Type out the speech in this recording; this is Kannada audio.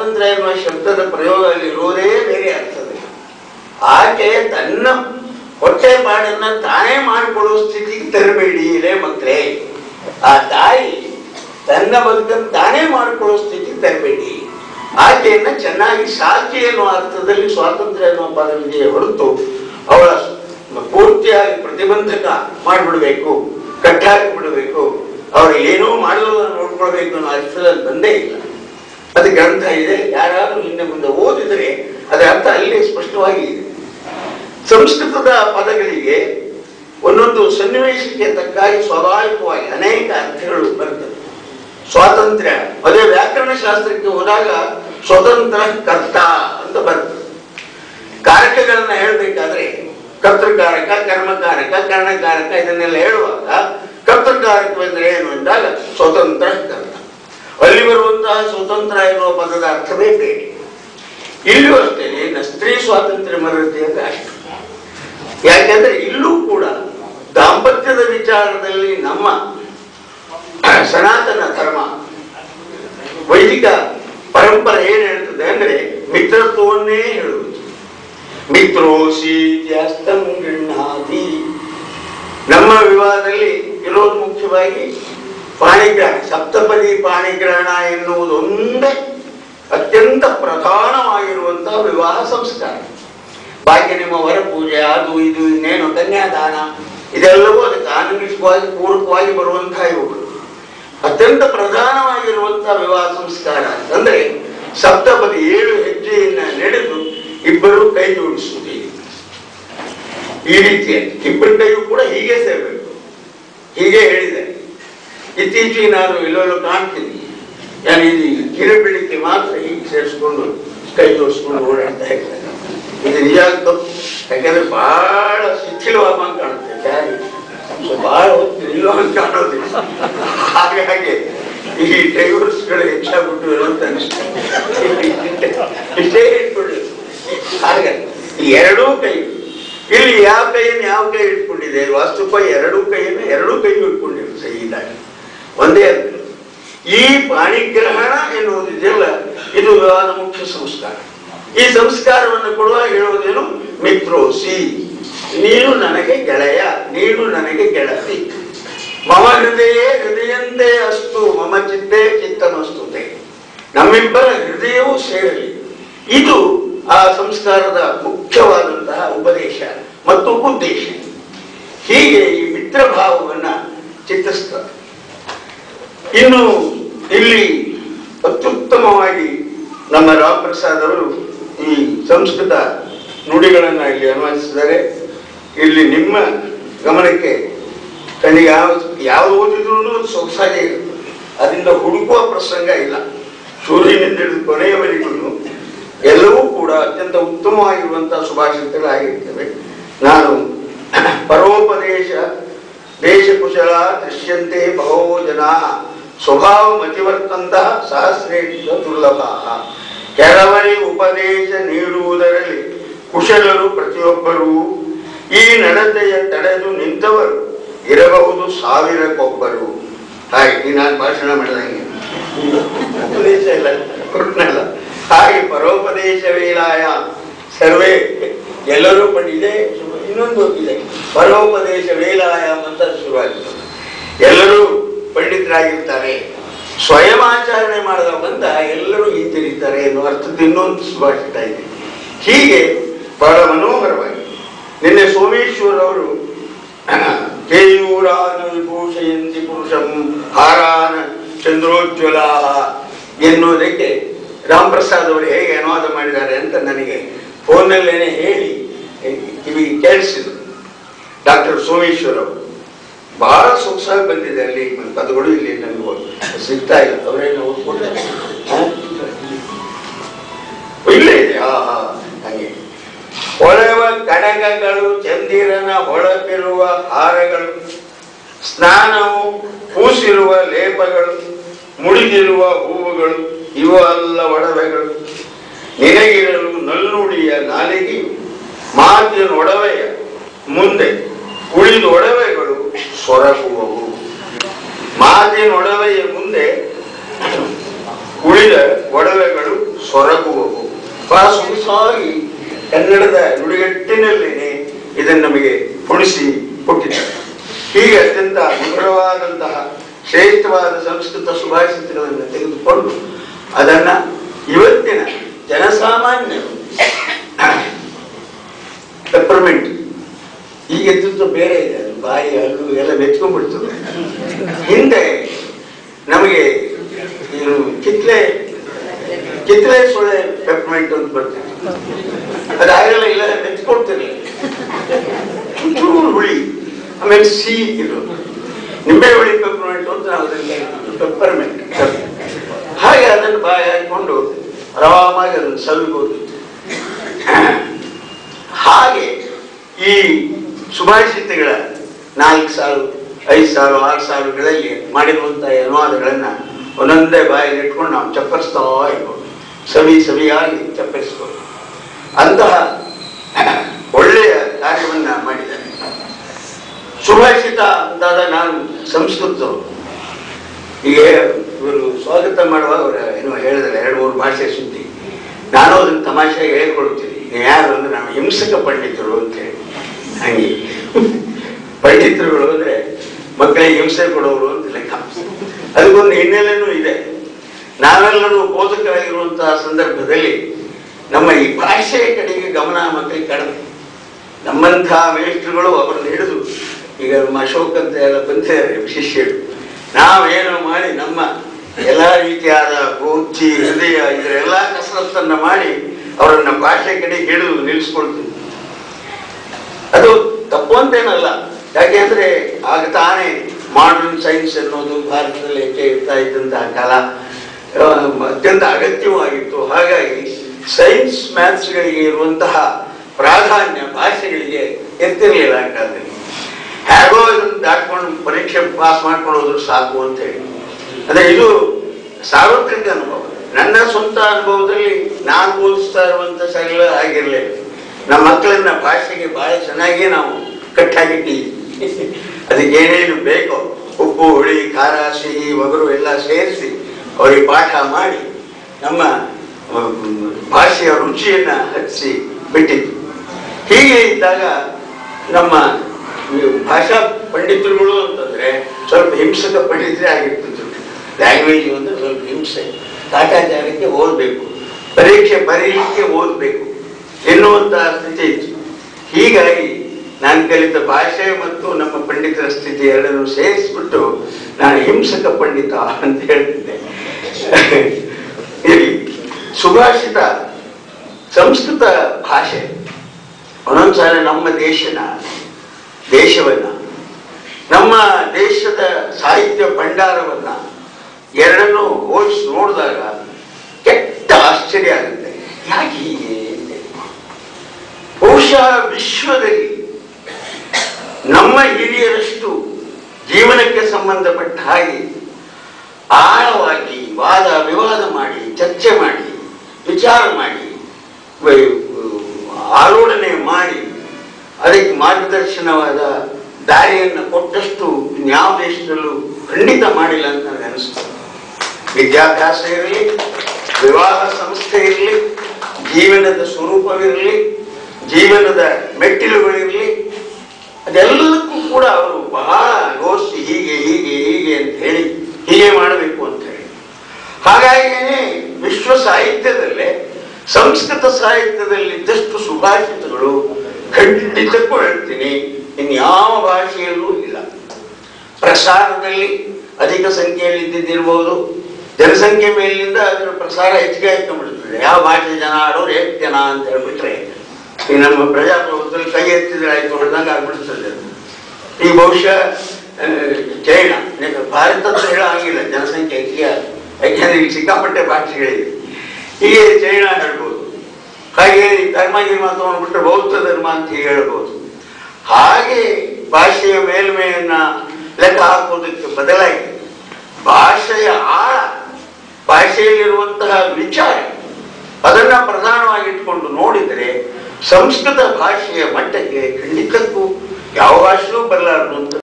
ಸ್ವಾತಂತ್ರ್ಯ ಎನ್ನುವ ಶಬ್ದದ ಪ್ರಯೋಗ ಅಲ್ಲಿ ಇರುವುದೇ ಬೇರೆ ಅರ್ಥದಲ್ಲಿ ಆಕೆ ತನ್ನ ಹೊಟ್ಟೆ ಪಾಡನ್ನ ತಾನೇ ಮಾಡಿಕೊಳ್ಳುವ ಸ್ಥಿತಿಗೆ ತರಬೇಡಿ ಇಲ್ಲೇ ಮಕ್ಕಳೇ ಆ ತಾಯಿ ತನ್ನ ಬದುಕನ್ನು ತಾನೇ ಮಾಡಿಕೊಳ್ಳುವ ಸ್ಥಿತಿಗೆ ತರಬೇಡಿ ಆಕೆಯನ್ನ ಚೆನ್ನಾಗಿ ಸಾಕಿ ಎನ್ನುವ ಅರ್ಥದಲ್ಲಿ ಸ್ವಾತಂತ್ರ್ಯ ಎನ್ನುವ ಪದವಿದೆಯೇ ಹೊರತು ಅವಳ ಪೂರ್ತಿಯಾಗಿ ಪ್ರತಿಬಂಧಕ ಮಾಡಿಬಿಡ್ಬೇಕು ಕಟ್ಟಾಕಿ ಬಿಡಬೇಕು ಅವರು ಏನೋ ಮಾಡೋದನ್ನು ನೋಡ್ಕೊಳ್ಬೇಕು ಅನ್ನೋ ಅರ್ಥದಲ್ಲಿ ಬಂದೇ ಇಲ್ಲ ಅದು ಗ್ರಂಥ ಇದೆ ಯಾರಾದರೂ ಹಿಂದೆ ಮುಂದೆ ಓದಿದರೆ ಅದರ ಅರ್ಥ ಅಲ್ಲೇ ಸ್ಪಷ್ಟವಾಗಿ ಇದೆ ಸಂಸ್ಕೃತದ ಪದಗಳಿಗೆ ಒಂದೊಂದು ಸನ್ನಿವೇಶಕ್ಕೆ ತಕ್ಕಾಗಿ ಸ್ವಾಭಾವಿಕವಾಗಿ ಅನೇಕ ಅರ್ಥಗಳು ಬರ್ತವೆ ಸ್ವಾತಂತ್ರ್ಯ ಅದೇ ವ್ಯಾಕರಣ ಶಾಸ್ತ್ರಕ್ಕೆ ಹೋದಾಗ ಸ್ವತಂತ್ರ ಕರ್ತ ಅಂತ ಬರ್ತದೆ ಕಾರಕಗಳನ್ನ ಹೇಳಬೇಕಾದ್ರೆ ಕರ್ತೃಕಾರಕ ಕರ್ಮಕಾರಕ ಕರ್ಣಕಾರಕ ಇದನ್ನೆಲ್ಲ ಹೇಳುವಾಗ ಕರ್ತೃಕಾರಕವೆಂದ್ರೆ ಏನು ಅಂದಾಗ ಸ್ವತಂತ್ರ ಕರ್ತ ಅಲ್ಲಿ ಬರುವಂತಹ ಸ್ವತಂತ್ರ ಎನ್ನುವ ಪದದ ಅರ್ಥವೇ ಬೇರೆ ಇಲ್ಲೂ ಅಷ್ಟೇ ಸ್ತ್ರೀ ಸ್ವಾತಂತ್ರ್ಯ ಮರತಿ ಅಂದ್ರೆ ಅಷ್ಟು ಯಾಕೆಂದ್ರೆ ಇಲ್ಲೂ ಕೂಡ ದಾಂಪತ್ಯದ ವಿಚಾರದಲ್ಲಿ ನಮ್ಮ ಸನಾತನ ಧರ್ಮ ವೈದಿಕ ಪರಂಪರೆ ಏನ್ ಹೇಳ್ತದೆ ಅಂದ್ರೆ ಮಿತ್ರತ್ವವನ್ನೇ ಹೇಳುವುದು ಮಿತ್ರೋಸಿ ತ್ಯಸ್ತಂ ಗೃಹಾತಿ ನಮ್ಮ ವಿವಾಹದಲ್ಲಿ ಇರೋದು ಮುಖ್ಯವಾಗಿ ಪಾಣಿಗ್ರಹಣ ಸಪ್ತಪದಿ ಪಾಣಿಗ್ರಹಣ ಎನ್ನುವುದು ಒಂದೇ ಅತ್ಯಂತ ಪ್ರಧಾನವಾಗಿರುವಂತಹ ವಿವಾಹ ಸಂಸ್ಕಾರ ಬಾಕಿ ನಿಮ್ಮ ವರ ಪೂಜೆ ಅದು ಇದು ಇನ್ನೇನು ಕನ್ಯಾದಾನ ಇದೆಲ್ಲವೂ ಅದಕ್ಕೆ ಆನುಂಗಿಕವಾಗಿ ಪೂರಕವಾಗಿ ಬರುವಂತಹ ಇವುಗಳು ಅತ್ಯಂತ ಪ್ರಧಾನವಾಗಿರುವಂತಹ ವಿವಾಹ ಸಂಸ್ಕಾರ ಅಂದ್ರೆ ಸಪ್ತಪದಿ ಏಳು ಹೆಜ್ಜೆಯನ್ನ ನಡೆದು ಇಬ್ಬರು ಕೈ ಜೋಡಿಸುವುದು ಹೀಗೆ. ಈ ರೀತಿಯಾಗಿ ಇಬ್ಬರ ಕೈಯೂ ಕೂಡ ಹೀಗೆ ಸೇರಬೇಕು ಹೀಗೆ ಹೇಳಿದೆ ಇತ್ತೀಚೆಗೆ ನಾನು ಇಲ್ಲೆಲ್ಲೋ ಕಾಣ್ತೀನಿ ನಾನು ಇದು ಕಿರುಬಿಳಿಕೆ ಮಾತ್ರ ಹೀಗೆ ಸೇರಿಸ್ಕೊಂಡು ಕೈ ಜೋಡಿಸ್ಕೊಂಡು ಓಡಾಡ್ತಾ ಇದ್ದಾರೆ ಇದು ನಿಜ ತಪ್ಪು ಯಾಕಂದ್ರೆ ಬಹಳ ಶಿಥಿಲವಾಗಿ ಕಾಣುತ್ತೆ ದಾರಿ ಸೊ ಬಹಳ ಹೊತ್ತು ನಿಲ್ಲುವಂಗೆ ಕಾಣೋದಿಲ್ಲ ಹಾಗಾಗಿ ಈ ಡೈವರ್ಸ್ಗಳು ಹೆಚ್ಚಾಗ್ಬಿಟ್ಟು ಅಂತ ಅನಿಸ್ತದೆ ಇಷ್ಟೇ ಇಟ್ಕೊಳ್ಳಿ ಹಾಗೆ ಈ ಎರಡೂ ಕೈ ಇಲ್ಲಿ ಯಾವ ಕೈಯನ್ನು ಯಾವ ಕೈ ಇಟ್ಕೊಂಡಿದೆ ವಾಸ್ತುಪ ಎರಡೂ ಕೈಯನ್ನು ಎರಡೂ ಕೈ ಇಟ್ಕೊಂಡಿದೆ ಸಹಿದಾಗಿ ಒಂದೇ ಅಂತ ಈ ಪಾಣಿಗ್ರಹಣ ಎನ್ನುವುದಿದೆಯಲ್ಲ ಇದು ವಿವಾಹದ ಮುಖ್ಯ ಸಂಸ್ಕಾರ ಈ ಸಂಸ್ಕಾರವನ್ನು ಕೊಡುವಾಗ ಹೇಳುವುದೇನು ಮಿತ್ರೋಸಿ ನೀನು ನನಗೆ ಗೆಳೆಯ ನೀನು ನನಗೆ ಗೆಳತಿ ಮಮ ಹೃದಯ ಹೃದಯಂತೆ ಅಸ್ತು ಮಮ ಚಿತ್ತೆ ಚಿತ್ತಮಸ್ತುತೆ ನಮ್ಮಿಬ್ಬರ ಹೃದಯವೂ ಸೇರಲಿ ಇದು ಆ ಸಂಸ್ಕಾರದ ಮುಖ್ಯವಾದಂತಹ ಉಪದೇಶ ಮತ್ತು ಉದ್ದೇಶ ಹೀಗೆ ಈ ಮಿತ್ರಭಾವವನ್ನ ಚಿತ್ರಿಸ್ತದೆ ಇನ್ನು ಇಲ್ಲಿ ಅತ್ಯುತ್ತಮವಾಗಿ ನಮ್ಮ ರಾಮಪ್ರಸಾದ್ ಅವರು ಈ ಸಂಸ್ಕೃತ ನುಡಿಗಳನ್ನ ಇಲ್ಲಿ ಅನ್ವಯಿಸಿದ್ದಾರೆ ಇಲ್ಲಿ ನಿಮ್ಮ ಗಮನಕ್ಕೆ ಕಣ್ಣಿಗೆ ಯಾವ ಯಾವ ಓದಿದ್ರು ಅದು ಸೊಗಸಾಗಿ ಇರುತ್ತೆ ಅದರಿಂದ ಹುಡುಕುವ ಪ್ರಸಂಗ ಇಲ್ಲ ಸೂರ್ಯನಿಂದ ಹಿಡಿದು ಕೊನೆಯವರೆಗೂ ಎಲ್ಲವೂ ಕೂಡ ಅತ್ಯಂತ ಉತ್ತಮವಾಗಿರುವಂತಹ ಸುಭಾಷಿತಗಳಾಗಿರ್ತವೆ ನಾನು ಪರೋಪದೇಶ ದೇಶಕುಶಲ ದೃಶ್ಯಂತೆ ಬಹವೋ ಜನ ಸ್ವಭಾವ ಮತಿವರ್ತಂತಹ ಸಹಸ್ರೇಶ ದುರ್ಲಭ ಕೆಲವರಿಗೆ ಉಪದೇಶ ನೀಡುವುದರಲ್ಲಿ ಕುಶಲರು ಪ್ರತಿಯೊಬ್ಬರು ಈ ನಡತೆಯ ತಡೆದು ನಿಂತವರು ಇರಬಹುದು ಸಾವಿರಕ್ಕೊಬ್ಬರು ಹಾಗೆ ಈ ನಾನು ಭಾಷಣ ಮಾಡಿದಂಗೆ ಉಪದೇಶ ಇಲ್ಲ ಕೊಟ್ನಲ್ಲ ಹಾಗೆ ಪರೋಪದೇಶ ವೇಲಾಯ ಸರ್ವೇ ಎಲ್ಲರೂ ಪಂಡಿದೆ ಇನ್ನೊಂದು ಇದೆ ಪರೋಪದೇಶ ವೇಲಾಯ ಅಂತ ಶುರುವಾಗಿದೆ ಎಲ್ಲರೂ ಪಂಡಿತರಾಗಿರ್ತಾರೆ ಸ್ವಯಂ ಆಚರಣೆ ಮಾಡಿದ ಬಂದ ಎಲ್ಲರೂ ಹಿಂತಿರಿತಾರೆ ಎನ್ನುವ ಅರ್ಥದ ಇನ್ನೊಂದು ಸುಭಾಷಿತ ಇದೆ ಹೀಗೆ ಬಹಳ ಮನೋಹರವಾಗಿ ನಿನ್ನೆ ಸೋಮೇಶ್ವರ್ ಅವರು ಕೇಯೂರಾನ ವಿಭೂಷಯಂತಿ ಪುರುಷಂ ಹಾರಾನ ಚಂದ್ರೋಜ್ವಲಾ ಎನ್ನುವುದಕ್ಕೆ ರಾಮ್ ಪ್ರಸಾದ್ ಅವರು ಹೇಗೆ ಅನುವಾದ ಮಾಡಿದ್ದಾರೆ ಅಂತ ನನಗೆ ಫೋನಲ್ಲೇನೆ ಹೇಳಿ ಕಿವಿ ಕೇಳಿಸಿದ್ರು ಡಾಕ್ಟರ್ ಸೋಮೇಶ್ವರ್ ಅವರು ಬಹಳ ಸೊಗಸಾಗಿ ಬಂದಿದೆ ಅಲ್ಲಿ ಪದಗಳು ಇಲ್ಲಿ ನನಗೆ ಸಿಗ್ತಾ ಇಲ್ಲ ಅವರೇನು ಓದ್ಕೊಡ್ತಾರೆ ಹಾ? ಇಲ್ಲೇ ಇದೆ ಆ ಹಾ ಹಂಗೆ ಹೊಳೆವ ಕಡಗಗಳು ಚಂದಿರನ ಹೊಳಪಿರುವ ಹಾರಗಳು ಸ್ನಾನವು ಕೂಸಿರುವ ಲೇಪಗಳು ಮುಡಿದಿರುವ ಹೂವುಗಳು ಇವು ಅಲ್ಲ ಒಡವೆಗಳು ನಿನಗಿರಲು ನಲ್ಲುಡಿಯ ನಾಲಿಗೆಯು ಮಾತಿನ ಒಡವೆಯ ಮುಂದೆ ಉಳಿದ ಒಡವೆಗಳು ಸೊರಗುವವು ಮಾತಿನ ಒಡವೆಯ ಮುಂದೆ ಉಳಿದ ಒಡವೆಗಳು ಸೊರಗುವವು ಬಹಳ ಸೊಗಸಾಗಿ ಕನ್ನಡದ ನುಡಿಗಟ್ಟಿನಲ್ಲೇನೆ ಇದನ್ನು ನಮಗೆ ಉಳಿಸಿ ಕೊಟ್ಟಿದ್ದಾರೆ ಹೀಗೆ ಅತ್ಯಂತ ಮಧುರವಾದಂತಹ ಶ್ರೇಷ್ಠವಾದ ಸಂಸ್ಕೃತ ಸುಭಾಷಿತಗಳನ್ನು ತೆಗೆದುಕೊಂಡು ಅದನ್ನ ಇವತ್ತಿನ ಜನಸಾಮಾನ್ಯರು ಪೆಪ್ಪರ್ಮೆಂಟ್ ಈಗ ಎದ್ದು ಬೇರೆ ಇದೆ ಅದು ಬಾಯಿ ಹಲ್ಲು ಎಲ್ಲ ಮೆಚ್ಕೊಂಡ್ಬಿಡ್ತದೆ ಹಿಂದೆ ನಮಗೆ ಇದು ಕಿತ್ಲೆ ಕಿತ್ಲೆ ಸೊಳ್ಳೆ ಪೆಪ್ಪರ್ಮೆಂಟ್ ಅಂತ ಬರ್ತದೆ ಅದಾಗಲ್ಲ ಇಲ್ಲ ಮೆಚ್ಕೊಡ್ತಿರ್ಲಿಲ್ಲ ಚೂರು ಹುಳಿ ಆಮೇಲೆ ಸಿಹಿ ಇದು ನಿಂಬೆ ಹುಳಿ ಪೆಪ್ಪರ್ಮೆಂಟ್ ಅಂತ ನಾವು ಅದಕ್ಕೆ ಪೆಪ್ಪರ್ಮೆಂಟ್ ಹಾಗೆ ಅದನ್ನು ಬಾಯಿ ಹಾಕೊಂಡು ಆರಾಮಾಗಿ ಅದನ್ನು ಸವಿಬೋದು ಹಾಗೆ ಈ ಸುಭಾಷಿತಗಳ ನಾಲ್ಕು ಸಾಲು ಐದು ಸಾಲು ಆರು ಸಾಲುಗಳಲ್ಲಿ ಮಾಡಿರುವಂತಹ ಅನುವಾದಗಳನ್ನ ಒಂದೊಂದೇ ಬಾಯಲ್ಲಿ ಇಟ್ಕೊಂಡು ನಾವು ಚಪ್ಪರಿಸ್ತಾ ಇರ್ಬೋದು ಸವಿ ಸವಿಯಾಗಿ ಚಪ್ಪರಿಸ್ಬೋದು ಅಂತಹ ಒಳ್ಳೆಯ ಕಾರ್ಯವನ್ನ ಮಾಡಿದ್ದಾರೆ ಸುಭಾಷಿತ ಅಂತಾದ ನಾನು ಸಂಸ್ಕೃತರು ಈಗ ಇವರು ಸ್ವಾಗತ ಮಾಡುವಾಗ ಅವರು ಏನೋ ಹೇಳಿದ್ರೆ ಎರಡು ಮೂರು ಭಾಷೆ ಸುದ್ದಿ ನಾನು ಅದನ್ನ ತಮಾಷೆಗೆ ಹೇಳ್ಕೊಡ್ತೀನಿ ನೀವು ಯಾರು ಅಂದ್ರೆ ನಾವು ಹಿಂಸಕ ಪಂಡಿತರು ಅಂತ ಹೇಳಿ ಹಂಗೆ ಪಂಡಿತರುಗಳು ಅಂದ್ರೆ ಮಕ್ಕಳಿಗೆ ಹಿಂಸೆ ಕೊಡೋರು ಅಂತ ಲೆಕ್ಕ ಅದಕ್ಕೊಂದು ಹಿನ್ನೆಲೆನೂ ಇದೆ ನಾವೆಲ್ಲರೂ ಬೋಧಕರಾಗಿರುವಂತಹ ಸಂದರ್ಭದಲ್ಲಿ ನಮ್ಮ ಈ ಭಾಷೆಯ ಕಡೆಗೆ ಗಮನ ಮಕ್ಕಳಿಗೆ ಕಡಿಮೆ ನಮ್ಮಂಥ ಮೇಷ್ಟ್ರುಗಳು ಅವರನ್ನು ಹಿಡಿದು ಈಗ ನಮ್ಮ ಅಶೋಕ್ ಅಂತ ಎಲ್ಲ ಬಂದಿದ್ದಾರೆ ಶಿಷ್ಯರು ನಾವೇನು ಮಾಡಿ ನಮ್ಮ ಎಲ್ಲ ರೀತಿಯಾದ ಬುದ್ಧಿ ಹೃದಯ ಇದರೆಲ್ಲ ಕಸರತ್ತನ್ನ ಮಾಡಿ ಅವರನ್ನ ಭಾಷೆ ಕಡೆಗೆ ಹಿಡಿದು ನಿಲ್ಲಿಸ್ಕೊಳ್ತೀವಿ ಅದು ತಪ್ಪು ಅಂತೇನಲ್ಲ ಯಾಕೆಂದ್ರೆ ಆಗ ತಾನೇ ಮಾಡರ್ನ್ ಸೈನ್ಸ್ ಅನ್ನೋದು ಭಾರತದಲ್ಲಿ ಹೆಚ್ಚೆ ಇರ್ತಾ ಇದ್ದಂತಹ ಕಾಲ ಆ, ಅತ್ಯಂತ ಅಗತ್ಯವಾಗಿತ್ತು ಹಾಗಾಗಿ ಸೈನ್ಸ್ ಮ್ಯಾಥ್ಸ್ಗಳಿಗೆ ಇರುವಂತಹ ಪ್ರಾಧಾನ್ಯ ಭಾಷೆಗಳಿಗೆ ಎತ್ತಿರಲಿಲ್ಲ ಆ ಕಾಲದಲ್ಲಿ ಹೇಗೋ ಇದನ್ನು ದಾಟ್ಕೊಂಡು ಪರೀಕ್ಷೆ ಪಾಸ್ ಮಾಡ್ಕೊಂಡು ಹೋದ್ರು ಸಾಕು ಅಂತ ಹೇಳಿ ಅಂದ್ರೆ ಇದು ಸಾರ್ವತ್ರಿಕ ಅನುಭವ ನನ್ನ ಸ್ವಂತ ಅನುಭವದಲ್ಲಿ ನಾನು ಬೋಧಿಸ್ತಾ ಇರುವಂತ ಶಾಲೆಗಳು ಆಗಿರ್ಲಿಲ್ಲ ನಮ್ಮ ಮಕ್ಕಳನ್ನ ಭಾಷೆಗೆ ಬಹಳ ಚೆನ್ನಾಗಿ ನಾವು ಕಟ್ಟಾಗಿಟ್ಟಿದ್ದೀವಿ ಅದಕ್ಕೆ ಏನೇನು ಬೇಕೋ ಉಪ್ಪು ಹುಳಿ ಖಾರ ಸಿಹಿ ಒಗರು ಎಲ್ಲ ಸೇರಿಸಿ ಅವರಿಗೆ ಪಾಠ ಮಾಡಿ ನಮ್ಮ ಮ್, ಭಾಷೆಯ ರುಚಿಯನ್ನ ಹಚ್ಚಿಸಿ ಬಿಟ್ಟಿದ್ದು ಹೀಗೆ ಇದ್ದಾಗ ನಮ್ಮ ಈ ಭಾಷಾ ಪಂಡಿತರುಗಳು ಅಂತಂದ್ರೆ ಸ್ವಲ್ಪ ಹಿಂಸಕ ಪಂಡಿತರೇ ಆಗಿರ್ತಿದ್ರು ಲ್ಯಾಂಗ್ವೇಜ್ ಅಂದ್ರೆ ಸ್ವಲ್ಪ ಹಿಂಸೆ ಕಾಟಾಚಾರಕ್ಕೆ ಓದಬೇಕು ಪರೀಕ್ಷೆ ಬರೀಲಿಕ್ಕೆ ಓದಬೇಕು ಎನ್ನುವಂತಹ ಸ್ಥಿತಿ ಇತ್ತು ಹೀಗಾಗಿ ನಾನು ಕಲಿತ ಭಾಷೆ ಮತ್ತು ನಮ್ಮ ಪಂಡಿತರ ಸ್ಥಿತಿ ಎರಡನ್ನು ಸೇರಿಸ್ಬಿಟ್ಟು ನಾನು ಹಿಂಸಕ ಪಂಡಿತ ಅಂತ ಹೇಳ್ತಿದ್ದೆ ಇರಲಿ ಸುಭಾಷಿತ ಸಂಸ್ಕೃತ ಭಾಷೆ ಒಂದೊಂದ್ಸಲ ನಮ್ಮ ದೇಶನ ದೇಶವನ್ನ ನಮ್ಮ ದೇಶದ ಸಾಹಿತ್ಯ ಭಂಡಾರವನ್ನ ಎರಡನ್ನು ಹೋಲಿಸಿ ನೋಡಿದಾಗ ಕೆಟ್ಟ ಆಶ್ಚರ್ಯ ಆಗುತ್ತೆ ಯಾಕೆ ಹೀಗೆ ಅಂತ. ಬಹುಶಃ ವಿಶ್ವದಲ್ಲಿ ನಮ್ಮ ಹಿರಿಯರಷ್ಟು ಜೀವನಕ್ಕೆ ಸಂಬಂಧಪಟ್ಟ ಹಾಗೆ ಆಳವಾಗಿ ವಾದ ವಿವಾದ ಮಾಡಿ ಚರ್ಚೆ ಮಾಡಿ ವಿಚಾರ ಮಾಡಿ ವ- ಆಲೋಡನೆ ಮಾಡಿ ಅದಕ್ಕೆ ಮಾರ್ಗದರ್ಶನವಾದ ದಾರಿಯನ್ನು ಕೊಟ್ಟಷ್ಟು ಯಾವ ದೇಶದಲ್ಲೂ ಖಂಡಿತ ಮಾಡಿಲ್ಲ ಅಂತ ನನಗೆ ಅನಿಸ್ತದೆ ವಿದ್ಯಾಭ್ಯಾಸ ಇರಲಿ ವಿವಾಹ ಸಂಸ್ಥೆ ಇರಲಿ ಜೀವನದ ಸ್ವರೂಪವಿರಲಿ ಜೀವನದ ಮೆಟ್ಟಿಲುಗಳಿರಲಿ ಅದೆಲ್ಲಕ್ಕೂ ಕೂಡ ಅವರು ಬಹಳ ಘೋಷಿ ಹೀಗೆ ಹೀಗೆ ಹೀಗೆ ಅಂತ ಹೇಳಿ ಹೀಗೆ ಮಾಡಬೇಕು ಅಂತ ಹೇಳಿ ಹಾಗಾಗಿನೇ ವಿಶ್ವ ಸಾಹಿತ್ಯದಲ್ಲೇ ಸಂಸ್ಕೃತ ಸಾಹಿತ್ಯದಲ್ಲಿ ಇದ್ದಷ್ಟು ಸುಭಾಷಿತಗಳು ಖಂಡಿತಕ್ಕೂ ಹೇಳ್ತೀನಿ ಇನ್ಯಾವ ಭಾಷೆಯಲ್ಲೂ ಇಲ್ಲ ಪ್ರಸಾರದಲ್ಲಿ ಅಧಿಕ ಸಂಖ್ಯೆಯಲ್ಲಿ ಇದ್ದಿದ್ದಿರ್ಬೋದು ಜನಸಂಖ್ಯೆ ಮೇಲಿನಿಂದ ಅದರ ಪ್ರಸಾರ ಹೆಚ್ಚಿಗೆ ಆಯ್ಕೊಂಡ್ಬಿಡ್ತದೆ ಯಾವ ಭಾಷೆ ಜನ ಆಡೋರು ಎಷ್ಟು ಜನ ಅಂತ ಹೇಳ್ಬಿಟ್ರೆ ಈ ನಮ್ಮ ಪ್ರಜಾಪ್ರಭುತ್ವದಲ್ಲಿ ಕೈ ಎತ್ತಿದ್ರೆ ಆಯ್ತು ಹೊಡೆದಂಗೆ ಆಗ್ಬಿಡ್ತದೆ ಅದು. ಈ ಬಹುಶಃ ಆ, ಚೈನಾ ಯಾಕೆ ಭಾರತ ಅಂತ ಹೇಳೋ ಆಗಿಲ್ಲ ಜನಸಂಖ್ಯೆ ಹೆಚ್ಚಿಗೆ ಆಗಿದೆ. ಯಾಕೆಂದ್ರೆ ಇಲ್ಲಿ ಸಿಕ್ಕಾಪಟ್ಟೆ ಭಾಷೆಗಳಿವೆ ಹೀಗೆ ಚೈನಾ ಹೇಳ್ಬೋದು ಹಾಗೆ ಈ ಧರ್ಮ ಗಿರ್ಮ ತಗೊಂಡ್ಬಿಟ್ರೆ ಬೌದ್ಧ ಧರ್ಮ ಅಂತ ಹೀಗೆ ಹೇಳ್ಬೋದು ಹಾಗೆ ಭಾಷೆಯ ಮೇಲ್ಮೆಯನ್ನ ಲೆಕ್ಕ ಹಾಕೋದಕ್ಕೆ ಬದಲಾಗಿ ಭಾಷೆಯ ಆಳ ಭಾಷೆಯಲ್ಲಿರುವಂತಹ ವಿಚಾರ ಅದನ್ನ ಪ್ರಧಾನವಾಗಿಟ್ಕೊಂಡು ನೋಡಿದರೆ ಸಂಸ್ಕೃತ ಭಾಷೆಯ ಮಟ್ಟಕ್ಕೆ ಖಂಡಿತಕ್ಕೂ ಯಾವ ಭಾಷೆಯೂ ಬರಲಾರದು ಅಂತ